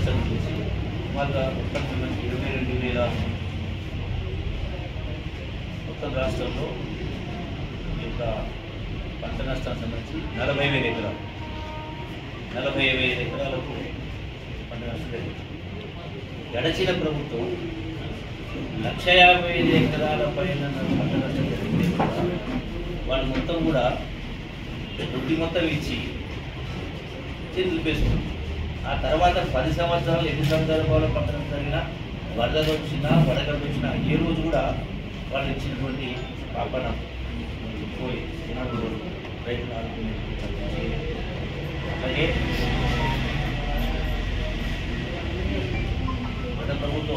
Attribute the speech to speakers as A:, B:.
A: నష్టం చూసి సుమారుగా మొత్తం సంబంధించి ఇరవై రెండు వేల మొత్తం రాష్ట్రంలో ఈ యొక్క పంట నష్టానికి సంబంధించి నలభై వేల ఎకరాలు నలభై వేల ఎకరాలకు పంట నష్టం జరిగింది గడచిన ప్రభుత్వం లక్ష యాభై ఐదు ఎకరాల పైన పంట నష్టం జరిగింది కూడా వాళ్ళు మొత్తం కూడా వడ్డీ మొత్తం ఇచ్చి చేతులు పేసుకుంది ఆ తర్వాత పది సంవత్సరాలు ఎన్ని సందర్భాల్లో పంట నష్టం జరిగినా వరదలు వచ్చినా వడగలు వచ్చినా ఏ రోజు కూడా వాళ్ళు ఇచ్చినటువంటి పాపన పోయి ఈనాడు రైతులు ఆదుకునే అలాగే గత ప్రభుత్వం